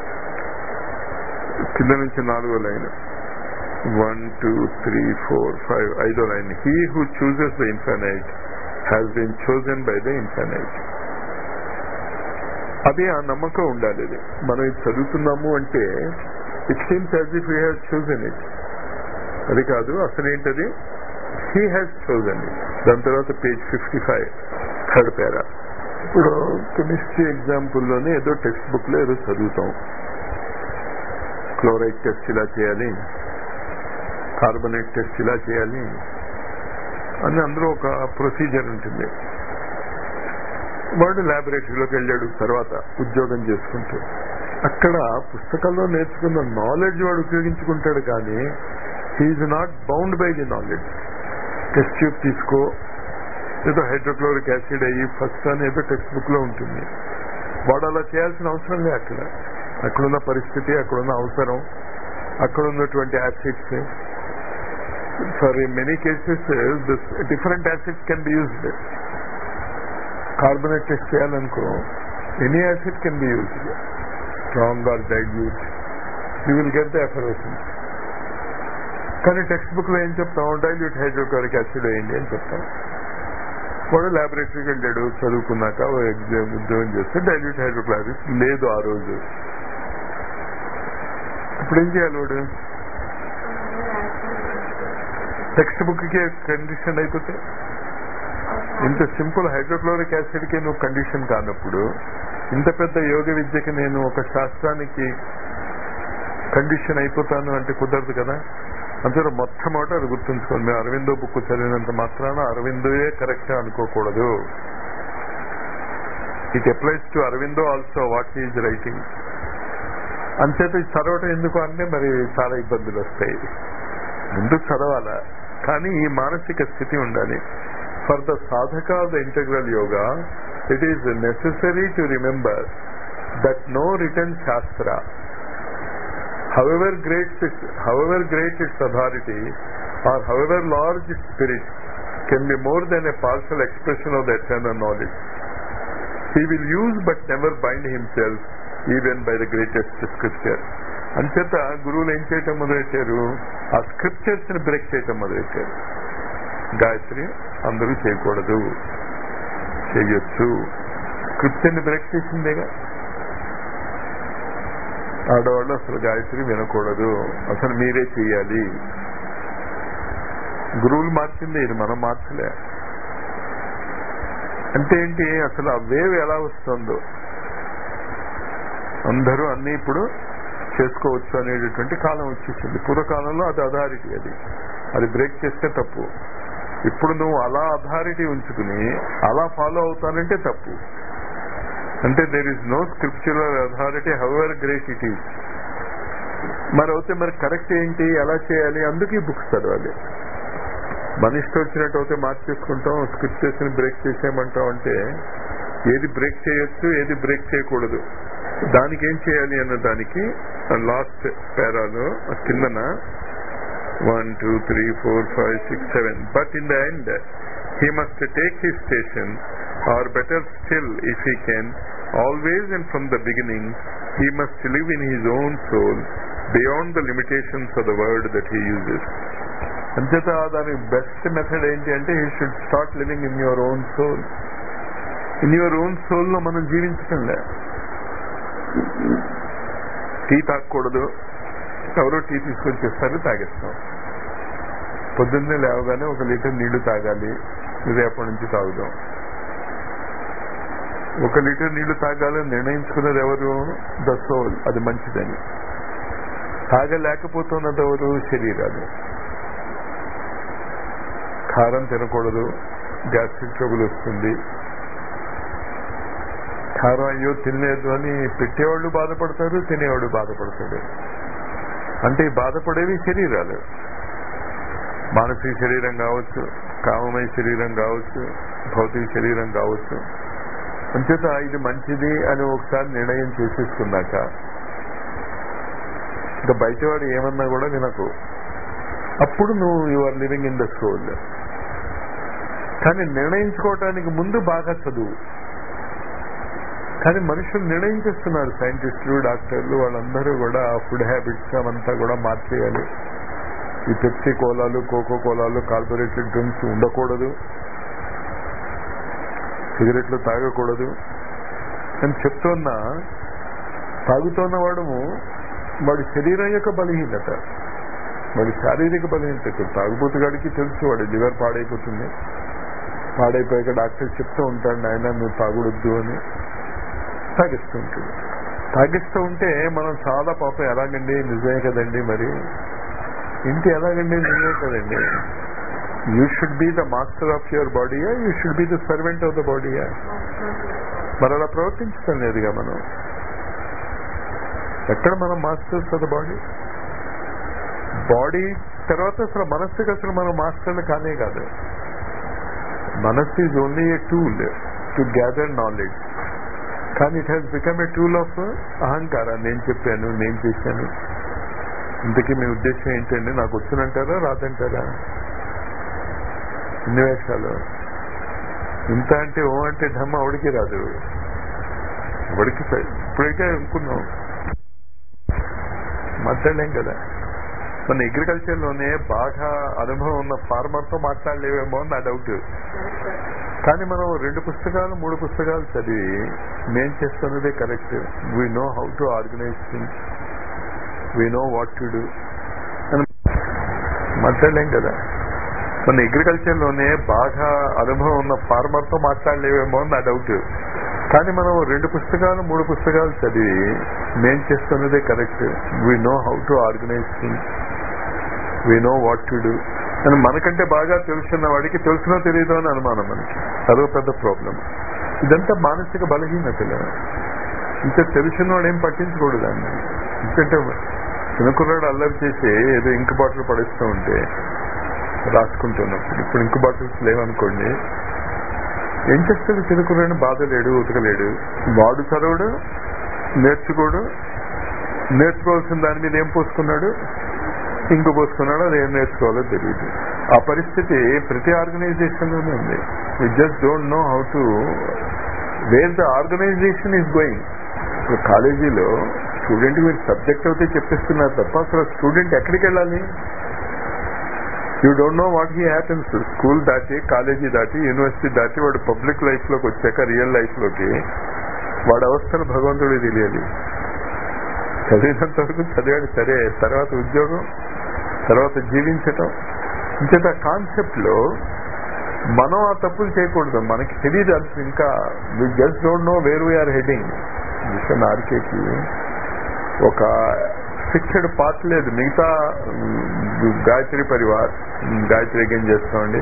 కింద నుంచి నాలుగో line one two three four five ఐదో line he who chooses the infinite has been chosen by the infinite అదే ఆ నమ్మకం ఉండాలి ఇది మనం ఇది చదువుతున్నాము అంటే it seems as if he has chosen it అది కాదు అసలు ఏంటది హీ హ్యాస్ చోజన్ ఇట్ దాని తర్వాత page fifty five third para ఇప్పుడు కెమిస్ట్రీ ఎగ్జాంపుల్లోనే ఏదో టెక్స్ట్ బుక్ లో ఏదో చదువుతాం క్లోరైడ్ టెస్ట్ ఇలా చేయాలి కార్బనేట్ టెస్ట్ ఇలా చేయాలి అని అందులో ఒక ప్రొసీజర్ ఉంటుంది వాడు ల్యాబొరేటరీలోకి వెళ్ళాడు తర్వాత ఉద్యోగం చేసుకుంటూ అక్కడ పుస్తకాల్లో నేర్చుకున్న నాలెడ్జ్ వాడు ఉపయోగించుకుంటాడు కానీ he's not bound by the knowledge test tube తీసుకో ఏదో హైడ్రోక్లోరిక్ యాసిడ్ అయ్యి ఫస్ట్ అని ఏదో టెక్స్ట్ బుక్ లో ఉంటుంది వాడు అలా చేయాల్సిన అవసరం లేదు అక్కడ అక్కడున్న పరిస్థితి అక్కడున్న అవసరం అక్కడ ఉన్నటువంటి acids for many cases different acids can be used carbonate test చేయాలనుకో any acid can be used strong or dilute you will get the effervescence కానీ టెక్స్ట్ బుక్ లో ఏం చెప్తాం డైల్యూట్ హైడ్రోక్లోరిక్ యాసిడ్ వేయండి అని చెప్తాం వాడు ల్యాబొరేటరీకి వెళ్ళాడు చదువుకున్నాక ఓ ఎగ్జామ్ ఉద్యోగం చేస్తే డైల్యూట్ హైడ్రోక్లోరిక్ లేదు ఆ రోజు ఇప్పుడు ఏం చేయాలి వాడు టెక్స్ట్ బుక్ కి కండిషన్ అయిపోతే ఇంత సింపుల్ హైడ్రోక్లోరిక్ యాసిడ్ కి నువ్వు కండిషన్ కానప్పుడు ఇంత పెద్ద యోగ విద్యకి నేను ఒక శాస్త్రానికి కండిషన్ అయిపోతాను అంటే కుదరదు కదా అంతే మొట్టమొదట అది గుర్తుంచుకోండి మేము అరవిందో బుక్ చదివినంత మాత్రాన అరవిందోయే కరెక్ట్ అనుకోకూడదు it applies to Aurobindo also what is writing అంచేత ఇది చదవటం ఎందుకు అంటే మరి చాలా ఇబ్బందులు వస్తాయి ముందు చదవాలా కానీ ఈ మానసిక స్థితి ఉండాలి for the sadhaka of the integral yoga it is necessary to remember that no written shastra however great its, however great its authority or however large its spirit can be more than a partial expression of the eternal knowledge. He will use but never bind himself even by the greatest scripture. అంచేత గురువులు ఏం చేయటం మొదలెట్టారు ఆ scriptures ని break చేయటం మొదలెట్టారు గాయత్రి అందరూ చేయకూడదు చేయొచ్చు స్క్రిప్చర్ ని బ్రేక్ చేసిందేగా ఆడవాళ్ళు అసలు గాయత్రి వినకూడదు అసలు మీరే చెయ్యాలి గురువులు మార్చింది ఇది మనం మార్చలే అంటే ఏంటి అసలు ఆ వేవ్ ఎలా వస్తుందో అందరూ అన్ని ఇప్పుడు చేసుకోవచ్చు అనేటటువంటి కాలం వచ్చేసింది పూర్వకాలంలో అది అథారిటీ అది అది బ్రేక్ చేస్తే తప్పు ఇప్పుడు నువ్వు అలా అథారిటీ ఉంచుకుని అలా ఫాలో అవుతానంటే తప్పు అంటే there is no scriptural authority however great it is మరి అయితే మరి కరెక్ట్ ఏంటి ఎలా చేయాలి అందుకే బుక్స్ చదవాలి మన ఇష్టం వచ్చినట్టు అయితే మార్చేసుకుంటాం స్క్రిప్చర్స్ ని బ్రేక్ చేసేయమంటాం అంటే ఏది బ్రేక్ చేయొచ్చు ఏది బ్రేక్ చేయకూడదు దానికి ఏం చేయాలి అన్న దానికి లాస్ట్ పేరాలో కిందన one two three four five six seven but in the end he must take his station, or better still, if he can, always and from the beginning, he must live in his own soul, beyond the limitations of the word that he uses. అంచేత దానికి best method ఏంటి అంటే he should start living in your own soul in your own soul లో మనం జీవించటం లే tea తాగకూడదు ఎవరో టీ తీసుకొని చేస్తారు తాగేస్తాం పొద్దున్నే లేవగానే ఒక లీటర్ నీళ్లు తాగాలి రేపటి నుంచి తాగుదాం ఒక లీటర్ నీళ్లు తాగాలని నిర్ణయించుకున్నది ఎవరు ద సోల్ అది మంచిదని తాగలేకపోతున్నది ఎవరు శరీరాలు కారం తినకూడదు గ్యాస్ట్రిక్ ట్రబుల్ వస్తుంది కారం అయ్యో తినలేదు అని పెట్టేవాళ్ళు బాధపడతారు తినేవాళ్ళు బాధపడతాడు అంటే ఈ బాధపడేవి శరీరాలు మానసిక శరీరం కావచ్చు కామమయ శరీరం కావచ్చు భౌతిక శరీరం కావచ్చు అంచేత ఇది మంచిది అని ఒకసారి నిర్ణయం చేసేసుకున్నాక ఇంకా బయటవాడు ఏమన్నా కూడా వినకు అప్పుడు నువ్వు you are living in the soul కానీ నిర్ణయించుకోవటానికి ముందు బాగా చదువు కానీ మనుషులు నిర్ణయించేస్తున్నారు సైంటిస్టులు డాక్టర్లు వాళ్ళందరూ కూడా ఫుడ్ హ్యాబిట్స్ అవంతా కూడా మార్చేయాలి ఈ పెప్సీ కోలాలు కోకో కోలాలు కార్పొరేటెడ్ డ్రింక్స్ ఉండకూడదు సిగరెట్లు తాగకూడదు అని చెప్తున్నా తాగుతున్న వాడు వాడి శరీరం యొక్క బలహీనత వాడి శారీరక బలహీనత తాగుబోతుగాడికి తెలుసు వాడి లివర్ పాడైపోతుంది పాడైపోయాక డాక్టర్ చెప్తూ ఉంటాడు నాయన నువ్వు తాగుడొద్దు అని తాగిస్తూ ఉంటాడు తాగిస్తూ ఉంటే మనం చాలా పాపం ఎలాగండి నిజమే కదండి మరి ఇంటి ఎలాగండి నిజమే కదండి you should be the master of your బాడీయా you should be the servant of the బాడీయా మరి అలా ప్రవర్తించడం లేదుగా మనం ఎక్కడ మనం masters of the body body తర్వాత అసలు మనస్సుకి అసలు మనం మాస్టర్లు కానే కాదు మనస్సు is only a tool to gather knowledge కానీ it has become a tool of ahankara నేను చెప్పాను నేను చేశాను ఇంతకీ మీ ఉద్దేశం ఏంటండి నాకు వచ్చునంటారా రాదంటారా ఇన్ని వేషాలు ఇంత అంటే ఓ అంటే ధమ్మ అవడికి రాదు ఎవడికి ఇప్పుడైతే అనుకున్నాం మాట్లాడలేం కదా మన అగ్రికల్చర్ లోనే బాగా అనుభవం ఉన్న ఫార్మర్ తో మాట్లాడలేవేమో నా డౌట్ కానీ మనం రెండు పుస్తకాలు మూడు పుస్తకాలు చదివి మేం చేస్తున్నదే correct we know how to organize things we know what to do మాట్లాడలేం కదా మన అగ్రికల్చర్ లోనే బాగా అనుభవం ఉన్న ఫార్మర్ తో మాట్లాడలేవేమో నా డౌట్ కానీ మనం రెండు పుస్తకాలు మూడు పుస్తకాలు చదివి మేం చేస్తున్నదే correct we know how to organize things we know what to do అని మనకంటే బాగా తెలుసున్న వాడికి తెలుసునో తెలియదు అని అనుమానం మనకి అదో పెద్ద ప్రాబ్లం ఇదంతా మానసిక బలహీనతలే ఇంకా తెలిసిన వాడు ఏం పట్టించుకోడు దాన్ని ఎందుకంటే చిన్నకుర్రాడు అల్లరి చేసి ఏదో ఇంక్ బాటిల్ పడిస్తూ ఉంటే రాసుకుంటున్నప్పుడు ఇప్పుడు ఇంక్ బాటిల్స్ లేవనుకోండి ఏం చేస్తాడు చిన్నకుర్రాడిని బాధ లేడు ఉతకలేడు వాడు చదవడు నేర్చుకోడు నేర్చుకోవాల్సిన దాని మీద ఏం పోసుకున్నాడు ఇంక పోసుకున్నాడో అది ఏం నేర్చుకోవాలో తెలియదు ఆ పరిస్థితి ప్రతి ఆర్గనైజేషన్ లోనే ఉంది we just don't know how to where the organization is going ఇప్పుడు కాలేజీలో స్టూడెంట్ మీరు సబ్జెక్ట్ అయితే చెప్పిస్తున్నారు తప్ప అసలు స్టూడెంట్ ఎక్కడికి వెళ్ళాలి you don't know what he happens school దాటి కాలేజీ దాటి యూనివర్సిటీ దాటి వాడు పబ్లిక్ లైఫ్ లోకి వచ్చాక రియల్ లైఫ్ లోకి వాడి అవస్థను భగవంతుడికి తెలియాలి చదివినంత వరకు చదివాడు సరే తర్వాత ఉద్యోగం తర్వాత జీవించటం ఇంకేత కాన్సెప్ట్ లో మనం ఆ తప్పులు చేయకూడదు మనకి తెలియదు అసలు ఇంకా we just don't know where we are heading mission ఆర్కేకి ఒక ఫిక్స్డ్ పార్ట్ లేదు మిగతా గాయత్రి పరివార్ గాయత్రి యజ్ఞం చేస్తామండి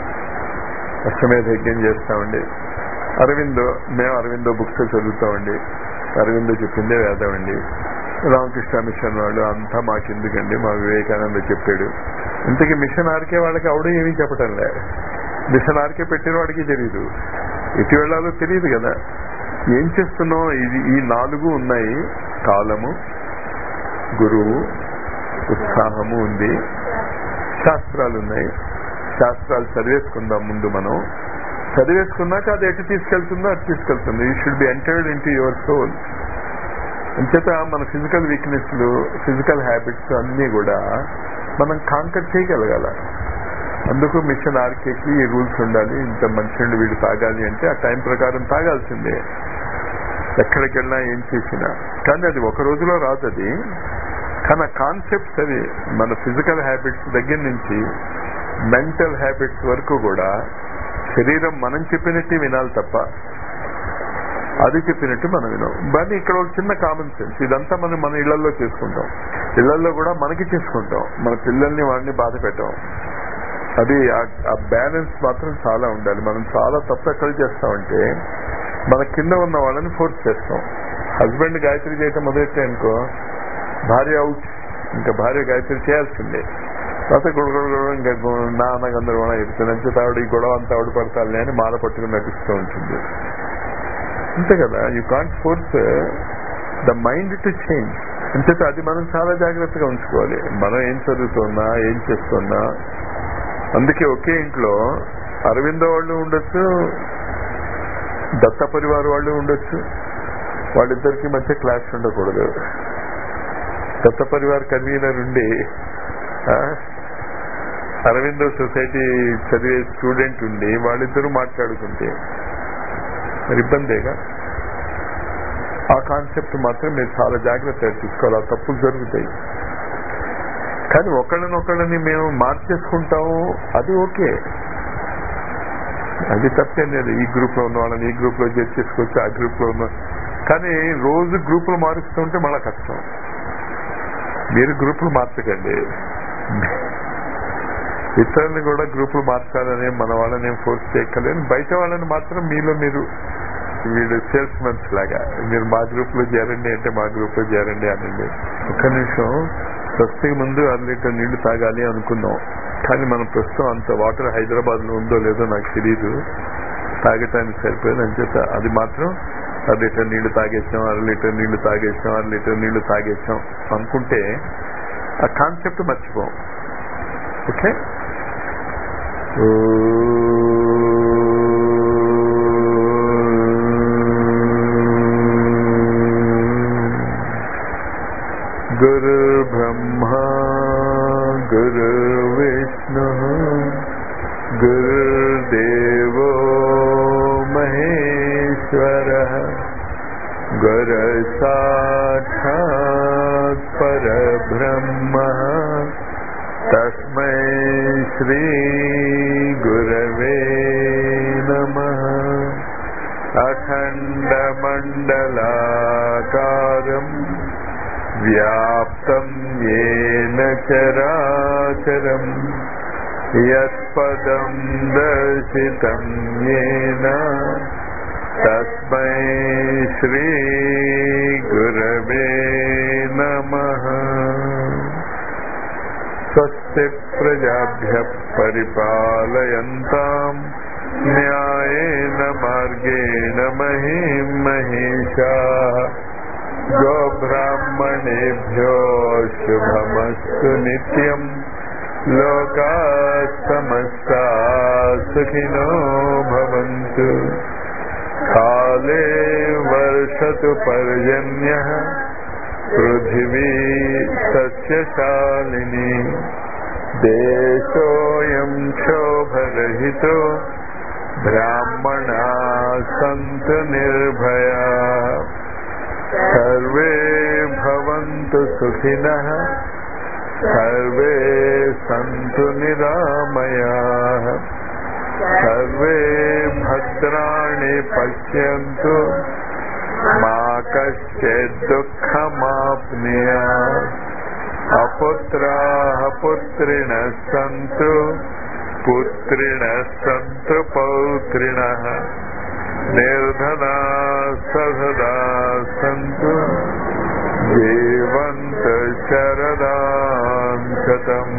అష్టమేధ యజ్ఞం చేస్తామండి అరవిందో మేము అరవిందో బుక్స్ చదువుతామండి అరవిందో చెప్పిందే వేదం అండి రామకృష్ణ మిషన్ వాళ్ళు అంతా మాకెందుకండి మా వివేకానంద చెప్పాడు ఇంతకీ మిషన్ ఆర్కే వాళ్ళకి అవడం ఏమీ చెప్పటం లే మిషన్ ఆర్కే పెట్టిన వాడికి తెలియదు ఎటు వెళ్ళాలో తెలియదు కదా ఏం చేస్తున్నాం ఇది ఈ నాలుగు ఉన్నాయి కాలము గురువు ఉత్సాహము ఉంది శాస్త్రాలు ఉన్నాయి శాస్త్రాలు చదివేసుకుందాం ముందు మనం చదివేసుకున్నాక అది ఎటు తీసుకెళ్తుందో అటు తీసుకెళ్తుంది you should be entered into your soul అంచేత మన ఫిజికల్ వీక్నెస్లు ఫిజికల్ హ్యాబిట్స్ అన్నీ కూడా మనం కాంకర్ చేయగలగాల అందుకు మిషన్ ఆర్కేకి ఈ రూల్స్ ఉండాలి ఇంత మంచినీళ్ళు వీడు తాగాలి అంటే ఆ టైం ప్రకారం తాగాల్సిందే ఎక్కడికి వెళ్ళినా ఏం చేసినా కానీ అది ఒక రోజులో రాదు అది కానీ ఆ కాన్సెప్ట్స్ అవి మన ఫిజికల్ హ్యాబిట్స్ దగ్గర నుంచి మెంటల్ హ్యాబిట్స్ వరకు కూడా శరీరం మనం చెప్పినట్టే వినాలి తప్ప అది చెప్పినట్టు మనం వినాం కానీ ఇక్కడ ఒక చిన్న కామన్ సెన్స్ ఇదంతా మనం మన ఇళ్లలో చేసుకుంటాం ఇళ్లలో కూడా మనకి చేసుకుంటాం మన పిల్లల్ని వాడిని బాధ పెట్టాం అది ఆ బ్యాలెన్స్ మాత్రం చాలా ఉండాలి మనం చాలా తప్పు ఎక్కడ చేస్తామంటే మన కింద ఉన్న వాళ్ళని ఫోర్స్ చేస్తాం హస్బెండ్ గాయత్రి చేయటం మొదలెట్టే అనుకో భార్య అవుట్ ఇంకా భార్య గాయత్రి చేయాల్సిందే తర్వాత గొడవ గొడవ ఇంకా నాన్న గందరగోళం అయిపోతుంది అంతే ఆవిడ ఈ గొడవ అంతా ఆవిడ పడతాలే అని మాల పట్టుకుని నటిస్తూ ఉంటుంది అంతే కదా you can't force the mind to change అంచేత అది మనం చాలా జాగ్రత్తగా ఉంచుకోవాలి మనం ఏం చదువుతున్నా ఏం చేస్తున్నా అందుకే ఒకే ఇంట్లో అరవిందో వాళ్ళు ఉండొచ్చు దత్త పరివార్ వాళ్ళు ఉండొచ్చు వాళ్ళిద్దరికి మధ్య క్లాస్ ఉండకూడదు దత్త పరివార్ కన్వీనర్ ఉండి అరవిందో సొసైటీ చదివే స్టూడెంట్ ఉండి వాళ్ళిద్దరూ మాట్లాడుకుంటే మరి ఇబ్బందేగా ఆ కాన్సెప్ట్ మాత్రం మీరు చాలా జాగ్రత్తగా తీసుకోవాలి ఆ తప్పులు జరుగుతాయి కానీ ఒకళ్ళనొకళ్ళని మేము మార్చేసుకుంటాము అది ఓకే అది తప్పేం లేదు ఈ గ్రూప్ లో ఉన్న వాళ్ళని ఈ గ్రూప్ లో చేర్చేసుకోవచ్చు ఆ గ్రూప్ లో ఉన్న కానీ రోజు గ్రూపులు మారుస్తుంటే మళ్ళా కష్టం మీరు గ్రూపులు మార్చకండి ఇతరులను కూడా గ్రూపులు మార్చాలని మన వాళ్ళని ఫోర్స్ చేయక్కలేదు బయట వాళ్ళని మాత్రం మీలో మీరు వీడు సేల్స్ మన్స్ లాగా మీరు మా గ్రూప్ లో చేరండి అంటే మా గ్రూప్ లో చేరండి అనండి ఒక్క నిమిషం స్వస్తికి ముందు అర లీటర్ నీళ్లు తాగాలి అనుకున్నాం కానీ మనం ప్రస్తుతం అంత వాటర్ హైదరాబాద్ లో ఉందో లేదో నాకు తెలియదు తాగటానికి సరిపోయింది అని చెప్పి అది మాత్రం అర లీటర్ నీళ్లు తాగేసాం అర లీటర్ నీళ్లు తాగేసాం అర లీటర్ నీళ్లు తాగేసాం అనుకుంటే ఆ కాన్సెప్ట్ మర్చిపోం ఓకే గురు బ్రహ్మ గురు విష్ణు గురుదేవో మహేశ్వర గురు సాక్షాత్ పరబ్రహ్మ తస్మై శ్రీ గురవే నమ అఖండమండలాకారం వ్యాప్తం ఏన చరాచరం యత్పదం దర్శితం ఏన తస్మై శ్రీ గురవే నమః స్వస్తి ప్రజాభ్య పరిపాలయంతాం న్యాయేన మార్గేణ మహిం మహిషా గోబ్రాహ్మణేభ్యో శుభమస్తు నిత్యం లోకా సమస్తా సుఖినో భవంతు కాలే వర్షతు పర్జన్యః పృథివీ సస్యశాలిని దేశోయం క్షోభరహితో బ్రాహ్మణా సంతు నిర్భయా సర్వే భవంతు సుఖినః సర్వే సంతు నిరామయా సర్వే భద్రాణి పశ్యంతు మా కశ్చిత్ దుఃఖమాప్నుయా అపుత్రాः పుత్రిణः सन्तु పుత్రిణः सन्तु పౌత్రిణः నిర్ధనా సదా సంతు జీవంత శరదాం శతం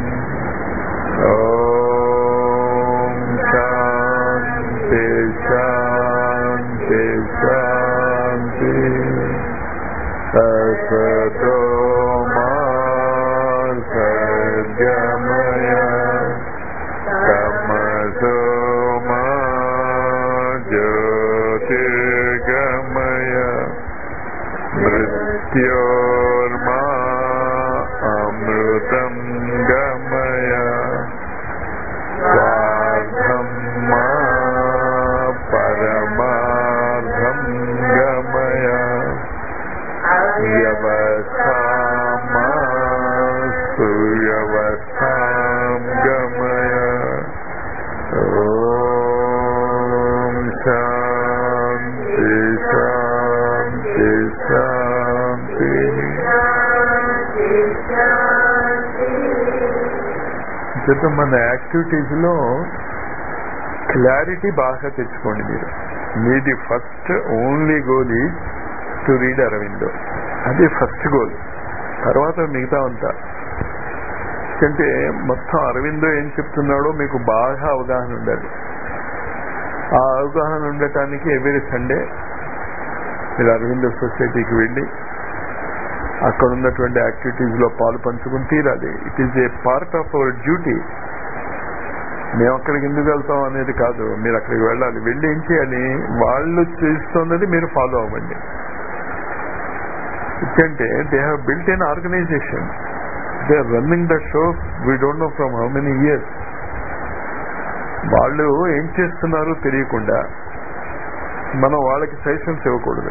ఓం శాంతి శాంతి శాంతి సతో మా సద్గమయ తమసో మా జ్యోతిర్గమయ మృత్యోర్మా అమృతం గమయ స్వార్థం మా పరమార్థం గమయ వ్యవస్థా మా సువ్యవస్థాం గమయ ఓం శాంతి శాంతి చేత మన యాక్టివిటీస్లో క్లారిటీ బాగా తెచ్చుకోండి మీరు మీది first only goal is to read Aurobindo అది ఫస్ట్ గోల్ తర్వాత మిగతా అంతా అంటే మొత్తం అరవిందో ఏం చెప్తున్నాడో మీకు బాగా అవగాహన ఉండాలి ఆ అవగాహన ఉండటానికి ఎవ్రీ సండే మీరు అరవిందో సొసైటీకి వెళ్ళి అక్కడ ఉన్నటువంటి యాక్టివిటీస్లో పాలు పంచుకుని తీరాలి it is a part of our duty మేము అక్కడికి ఎందుకు వెళ్తాం అనేది కాదు మీరు అక్కడికి వెళ్ళాలి వెళ్ళి ఏం చేయాలి వాళ్ళు చేస్తున్నది మీరు ఫాలో అవ్వండి ఎందుకంటే they have built an organization they are running the show we don't know from how many years వాళ్ళు ఏం చేస్తున్నారో తెలియకుండా మనం వాళ్ళకి సజెషన్స్ ఇవ్వకూడదు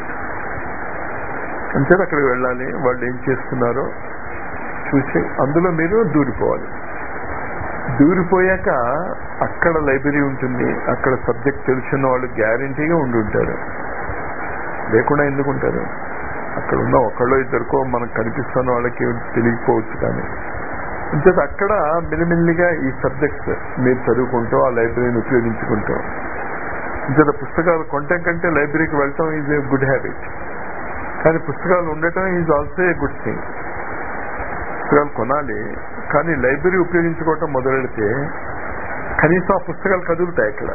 అంతే అక్కడికి వెళ్ళాలి వాళ్ళు ఏం చేస్తున్నారో చూసి అందులో మీరు దూరిపోవాలి దూరిపోయాక అక్కడ లైబ్రరీ ఉంటుంది అక్కడ సబ్జెక్ట్ తెలిసిన వాళ్ళు గ్యారంటీగా ఉండి ఉంటారు లేకుండా ఎందుకు ఉంటారు అక్కడ ఉన్న ఒకళ్ళు ఇద్దరికో మనకు కనిపిస్తున్న వాళ్ళకి తెలియకపోవచ్చు కానీ అంచేత అక్కడ మెల్లిమెల్లిగా ఈ సబ్జెక్ట్స్ మీరు చదువుకుంటూ ఆ లైబ్రరీని ఉపయోగించుకుంటూ అంచేత పుస్తకాలు కొనటం కంటే లైబ్రరీకి వెళ్ళటం ఈజ్ ఏ గుడ్ హ్యాబిట్ కానీ పుస్తకాలు ఉండటం is also a good thing పుస్తకాలు కొనాలి కానీ లైబ్రరీ ఉపయోగించుకోవటం మొదలెడితే కనీసం ఆ పుస్తకాలు కదులుతాయి ఇక్కడ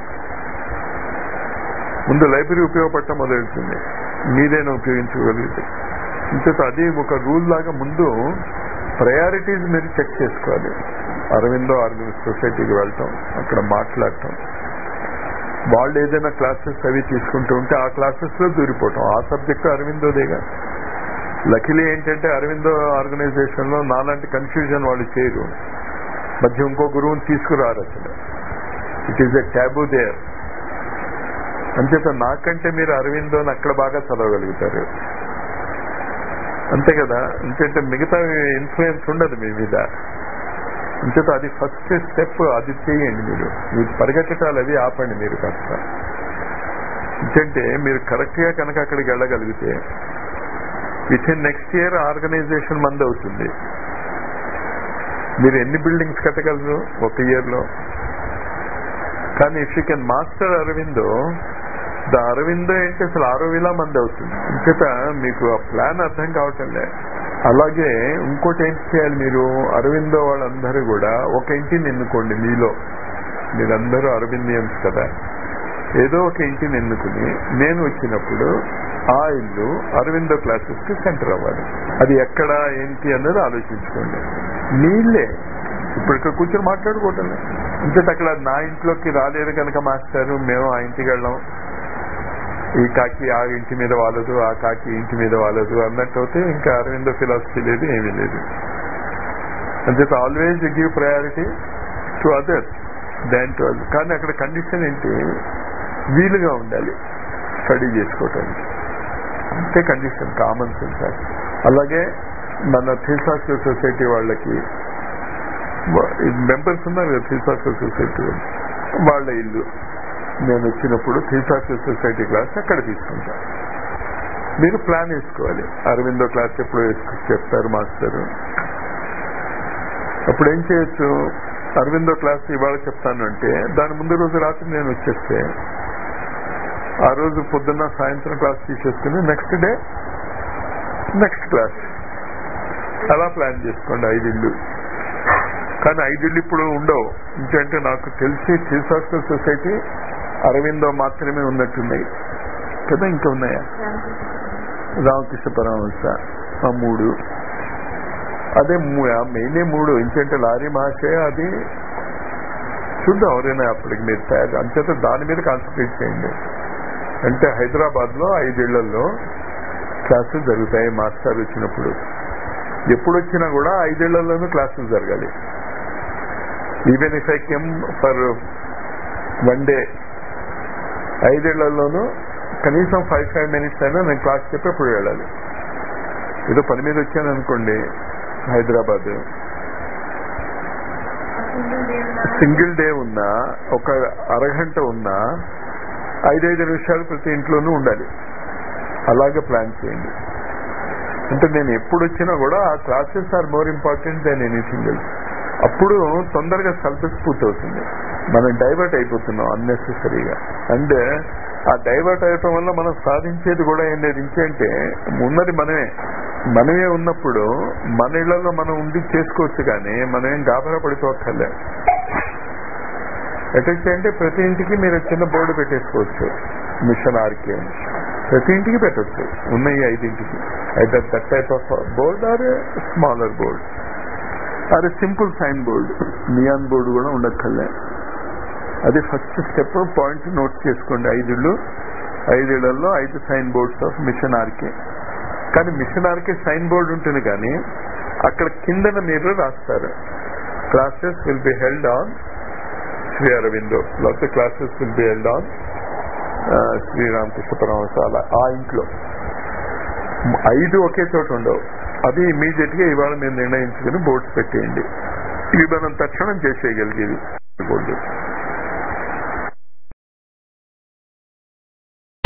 ముందు లైబ్రరీ ఉపయోగపడటం మొదలెడుతుంది మీరైనా ఉపయోగించుకోగలిగితే ఇంతతో అది ఒక రూల్ లాగా ముందు ప్రయారిటీస్ మీరు చెక్ చేసుకోవాలి అరవిందో ఆర్గనైజ్ సొసైటీకి వెళ్ళటం అక్కడ మాట్లాడటం వాళ్ళు ఏదైనా క్లాసెస్ అవి తీసుకుంటూ ఉంటే ఆ క్లాసెస్ లో దూరిపోవటం ఆ సబ్జెక్టు అరవిందోదేగా లకిలీ ఏంటంటే అరవిందో ఆర్గనైజేషన్ లో నాలాంటి కన్ఫ్యూజన్ వాళ్ళు చేయరు మధ్య ఇంకో గురువుని తీసుకురారు అసలు it is a taboo there అంచేత నాకంటే మీరు అరవిందోని అక్కడ బాగా చదవగలుగుతారు అంతే కదా అంచేత మిగతా ఇన్ఫ్లుయెన్స్ ఉండదు మీ మీద అంచేత అది ఫస్ట్ స్టెప్ అది చేయండి మీరు మీరు పరిగెట్టడాలు అవి ఆపండి మీరు కాస్త ఎందుకంటే మీరు కరెక్ట్ గా కనుక అక్కడికి వెళ్ళగలిగితే within next year organization మంది అవుతుంది మీరు ఎన్ని బిల్డింగ్స్ కట్టగలరు ఒక ఇయర్ లో కానీ if you can master Aurobindo the Aurobindo ఏంటి అసలు ఆరో వేల మంది అవుతుంది అంచేత మీకు ఆ ప్లాన్ అర్థం కావటం లే అలాగే ఇంకోటి ఏంటి చేయాలి మీరు అరవిందో వాళ్ళందరూ కూడా ఒక ఇంటిని ఎన్నుకోండి మీలో మీరందరూ అరవిందియన్స్ కదా ఏదో ఒక ఇంటిని ఎన్నుకుని నేను వచ్చినప్పుడు ఆ ఇల్లు అరవిందో క్లాసెస్ కి సెంటర్ అవ్వాలి అది ఎక్కడ ఏంటి అన్నది ఆలోచించుకోండి మీ ఇల్లే ఇప్పుడు ఇక్కడ కూర్చొని మాట్లాడుకోవటం ఇంకటి అక్కడ నా ఇంట్లోకి రాలేదు కనుక మాస్టారు మేము ఆ ఇంటికి వెళ్ళాం ఈ కాకి ఆ ఇంటి మీద వాలదు ఆ కాకి ఇంటి మీద వాలదు అన్నట్టు అయితే ఇంకా అరవిందో ఫిలాసఫీ లేదు ఏమీ లేదు అంచేత always give priority to others than to other కానీ అక్కడ కండిషన్ ఏంటి వీలుగా ఉండాలి స్టడీ చేసుకోవటానికి అంతే కండిషన్ కామన్ సెన్స్ అలాగే మన థిల్సాస్టర్ సొసైటీ వాళ్ళకి మెంబర్స్ ఉన్నారు కదా థిల్సాస్టర్ సొసైటీ వాళ్ళ ఇల్లు నేను వచ్చినప్పుడు థిల్సాస్టర్ సొసైటీ క్లాస్ అక్కడ తీసుకుంటా మీరు ప్లాన్ వేసుకోవాలి అరవిందో క్లాస్ ఎప్పుడు వేసుకు చెప్తారు మాస్టర్ అప్పుడు ఏం చేయొచ్చు అరవిందో క్లాస్ ఇవాళ చెప్తాను అంటే దాని ముందు రోజు రాత్రి నేను వచ్చేస్తే ఆ రోజు పొద్దున్న సాయంత్రం క్లాస్ తీసేసుకుని నెక్స్ట్ డే నెక్స్ట్ క్లాస్ అలా ప్లాన్ చేసుకోండి ఐదిళ్ళు కానీ ఐదిళ్ళు ఇప్పుడు ఉండవు ఎందుకంటే నాకు తెలిసి థిల్సాస్టర్ సొసైటీ అరవిందో మాత్రమే ఉన్నట్టున్నాయి కదా ఇంకా ఉన్నాయా రామకృష్ణ పరమహంస ఆ మూడు అదే మెయినే మూడు ఎందుకంటే లారీ మహాశయ అది చూద్దాం ఎవరైనా అప్పటికి మీరు తయారు అంచేత దాని మీద కాన్సన్ట్రేట్ చేయండి అంటే హైదరాబాద్ లో ఐదేళ్లలో క్లాసులు జరుగుతాయి మాస్టర్ వచ్చినప్పుడు ఎప్పుడు వచ్చినా కూడా ఐదేళ్లలోనూ క్లాసులు జరగాలి even if I came for one day ఐదేళ్లలోనూ కనీసం ఫైవ్ ఫైవ్ మినిట్స్ అయినా నేను క్లాస్ చెప్పి అప్పుడు వెళ్ళాలి ఏదో పని మీద వచ్చాను అనుకోండి హైదరాబాద్ సింగిల్ డే ఉన్నా ఒక అరగంట ఉన్నా ఐదైదు నిమిషాలు ప్రతి ఇంట్లోనూ ఉండాలి అలాగే ప్లాన్ చేయండి అంటే నేను ఎప్పుడు వచ్చినా కూడా ఆ classes are more important than anything else అప్పుడు తొందరగా సల్ఫస్ పూర్తవుతుంది మనం డైవర్ట్ అయిపోతున్నాం అన్నెసెసరీగా అంటే ఆ డైవర్ట్ అయ్యటం వల్ల మనం సాధించేది కూడా ఏం లేదు ఇంకేంటే ఉన్నది మనమే మనమే ఉన్నప్పుడు మన ఇళ్లలో మనం ఉండి చేసుకోవచ్చు కానీ మనం ఏం గాబరా పడిపోక్కర్లే ఎట్లా అంటే ప్రతి ఇంటికి మీరు చిన్న బోర్డు పెట్టేసుకోవచ్చు మిషన్ ఆర్కే అని. ప్రతి ఇంటికి పెట్టచ్చు ఉన్నాయి ఐదింటికి అయితే that type of board or smaller board or simple sign board neon board కూడా ఉండక్కర్లే అది ఫస్ట్ స్టెప్ పాయింట్ నోట్ చేసుకోండి ఐదుళ్ళు ఐదేళ్లలో ఐదు sign boards of mission RK కానీ మిషన్ ఆర్కే సైన్ బోర్డు ఉంటుంది కానీ అక్కడ కిందన మీరు రాస్తారు classes will be held on Shri Aurobindo లేకపోతే classes will be held on Sri Ramakrishna Paramahamsa అలా ఆ ఇంట్లో ఐదు ఒకే చోట ఉండవు అది ఇమీడియట్ గా ఇవాళ మీరు నిర్ణయించుకుని బోర్డ్స్ పెట్టేయండి ఇవి మనం తక్షణం చేసేయగలిగేవి బోర్డు